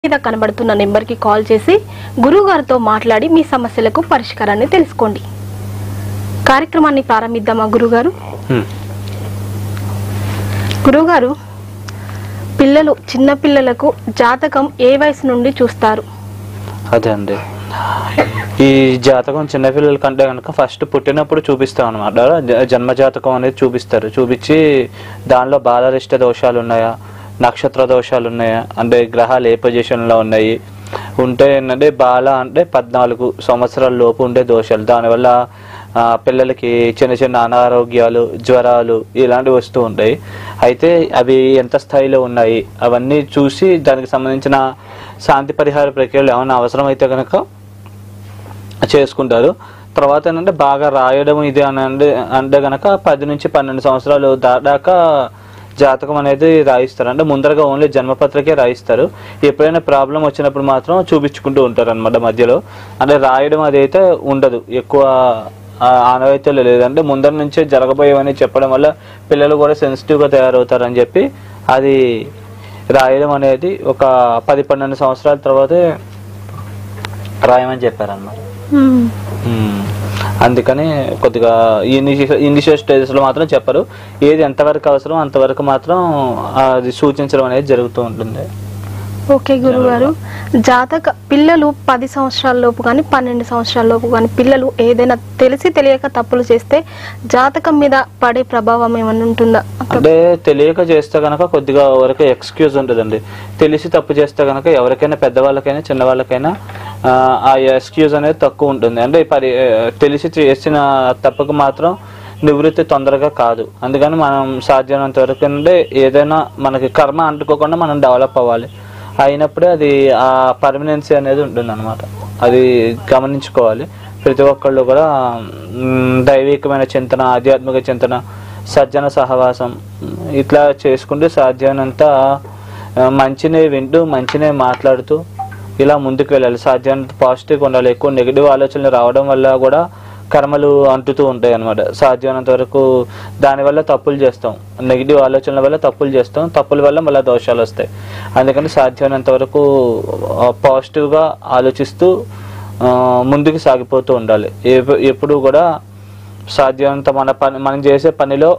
మీద కనబడుతున్న నెంబర్కి కాల్ చేసి గురువుగారితో మాట్లాడి మీ సమస్యలకు పరిష్కారాన్ని తెలుసుకోండి కార్యక్రమాన్ని ప్రారంభిద్దామా గురుగారు హ్మ్. గురువుగారు పిల్లలు చిన్న పిల్లలకు జాతకం ఏ వయసు నుండి చూస్తారు అదే అండి ఈ జాతకం చిన్నపిల్లల కంటే కనుక ఫస్ట్ పుట్టినప్పుడు చూపిస్తాం అనమాట జన్మ జాతకం అనేది చూపిస్తారు చూపించి దానిలో బాలరిష్ట దోషాలు ఉన్నాయా నక్షత్ర దోషాలు ఉన్నాయా అంటే గ్రహాలు ఏ పొజిషన్లో ఉన్నాయి ఉంటే ఏంటంటే బాల అంటే పద్నాలుగు సంవత్సరాల లోపు ఉండే దోషాలు దానివల్ల ఆ, పిల్లలకి చిన్న చిన్న అనారోగ్యాలు జ్వరాలు ఇలాంటివి వస్తూ ఉంటాయి అయితే అవి ఎంత స్థాయిలో ఉన్నాయి అవన్నీ చూసి దానికి సంబంధించిన శాంతి పరిహార ప్రక్రియలు ఏమైనా అవసరమైతే కనుక చేసుకుంటారు తర్వాత ఏంటంటే బాగా రాయడం ఇది అని అంటే అంటే గనక పది నుంచి పన్నెండు సంవత్సరాలు దాటాక జాతకం అనేది రాయిస్తారు అంటే ముందరగా ఓన్లీ జన్మపత్రికే రాయిస్తారు ఎప్పుడైనా ప్రాబ్లం వచ్చినప్పుడు మాత్రం చూపించుకుంటూ ఉంటారు అనమాట మధ్యలో అంటే రాయడం అది అయితే ఉండదు ఎక్కువ ఆ, ఆనవాయితీలు లేదంటే ముందర నుంచే జరగబోయేవని చెప్పడం వల్ల పిల్లలు కూడా సెన్సిటివ్గా తయారవుతారని చెప్పి అది రాయడం అనేది ఒక పది పన్నెండు సంవత్సరాల తర్వాతే రాయమని చెప్పారన్నమాట మ్మ్. మ్మ్. అందుకని కొద్దిగా ఇనిషియల్ ఇనిషియల్ స్టేజెస్లో మాత్రం చెప్పరు ఏది ఎంతవరకు అవసరం అంతవరకు మాత్రం అది సూచించడం అనేది జరుగుతూ ఉంటుంది ఓకే గురుగారు జాతక పిల్లలు పది సంవత్సరాల లోపు కానీ పన్నెండు సంవత్సరాల లోపు కానీ పిల్లలు ఏదైనా తెలిసి తెలియక తప్పులు చేస్తే జాతకం మీద పడే ప్రభావం ఏమైనా ఉంటుందా అంటే తెలియక చేస్తే కనుక కొద్దిగా వరకు ఎక్స్క్యూజ్ ఉంటుందండి తెలిసి తప్పు చేస్తే కనుక ఎవరికైనా పెద్దవాళ్ళకైనా చిన్నవాళ్ళకైనా ఆ, ఆ ఎక్స్క్యూజ్ అనేది తక్కువ ఉంటుంది అంటే పరి తెలిసి చేసిన తప్పుకు మాత్రం నివృత్తి తొందరగా కాదు అందుకని మనం సాధ్యమైనంత వరకు అంటే ఏదైనా మనకి కర్మ అంటుకోకుండా మనం డెవలప్ అవ్వాలి అయినప్పుడే అది ఆ పర్మనెన్సీ అనేది ఉంటుంది అనమాట అది గమనించుకోవాలి ప్రతి ఒక్కళ్ళు కూడా మ్, దైవికమైన చింతన ఆధ్యాత్మిక చింతన సజ్జన సహవాసం మ్, ఇట్లా చేసుకుంటూ సాధ్యమైనంత ఆ, మంచినే వింటూ మంచినే మాట్లాడుతూ ఇలా ముందుకు వెళ్ళాలి సాధ్యమైనంత పాజిటివ్గా ఉండాలి ఎక్కువ నెగిటివ్ ఆలోచనలు రావడం వల్ల కూడా కర్మలు అంటుతూ ఉంటాయి అనమాట సాధ్యమైనంత వరకు దానివల్ల తప్పులు చేస్తాం నెగిటివ్ ఆలోచనల వల్ల తప్పులు చేస్తాం తప్పుల వల్ల మళ్ళీ దోషాలు వస్తాయి అందుకని సాధ్యమైనంత వరకు ఆ, పాజిటివ్గా ఆలోచిస్తూ ఆ, ముందుకు సాగిపోతూ ఉండాలి ఎప్పు- ఎప్పుడు కూడా సాధ్యమైనంత మన పని మనం చేసే పనిలో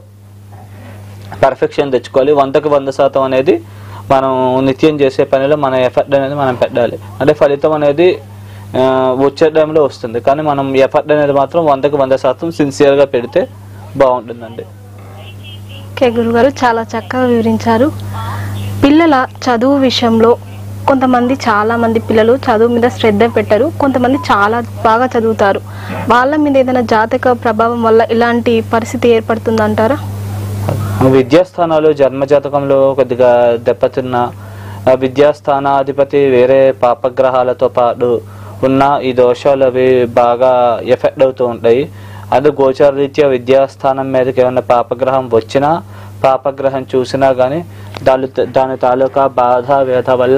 పర్ఫెక్షన్ తెచ్చుకోవాలి వందకు వంద శాతం అనేది మనం నిత్యం చేసే పనిలో మన ఎఫర్ట్ అనేది మనం పెట్టాలి అంటే ఫలితం అనేది ఆ, వచ్చే టైంలో వస్తుంది కానీ మనం ఎఫర్ట్ అనేది మాత్రం వందకు వంద శాతం సిన్సియర్గా పెడితే బాగుంటుందండి ఓకే గురుగారు చాలా చక్కగా వివరించారు పిల్లల చదువు విషయంలో కొంతమంది చాలా మంది పిల్లలు చదువు మీద శ్రద్ధ పెట్టరు కొంతమంది చాలా బాగా చదువుతారు వాళ్ళ మీద ఏదైనా జాతక ప్రభావం వల్ల ఇలాంటి పరిస్థితి ఏర్పడుతుందంటారా విద్యాస్థానాలు జన్మజాతకంలో కొద్దిగా దెబ్బతిన్న ఆ విద్యాస్థానాధిపతి వేరే పాపగ్రహాలతో పాటు ఉన్న ఈ దోషాలు అవి బాగా ఎఫెక్ట్ అవుతూ ఉంటాయి అది గోచార రీత్యా విద్యాస్థానం మీదకి ఏమైనా పాపగ్రహం వచ్చినా పాపగ్రహం చూసినా కానీ దాని దాని తాలూకా బాధ వేధ వల్ల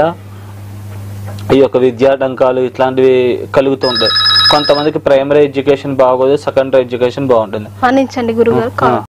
ఈ యొక్క విద్యాటంకాలు ఇట్లాంటివి కలుగుతూ ఉంటాయి కొంతమందికి ప్రైమరీ ఎడ్యుకేషన్ బాగోదు సెకండరీ ఎడ్యుకేషన్ బాగుంటుంది మన్నించండి గురుగారు ఆ.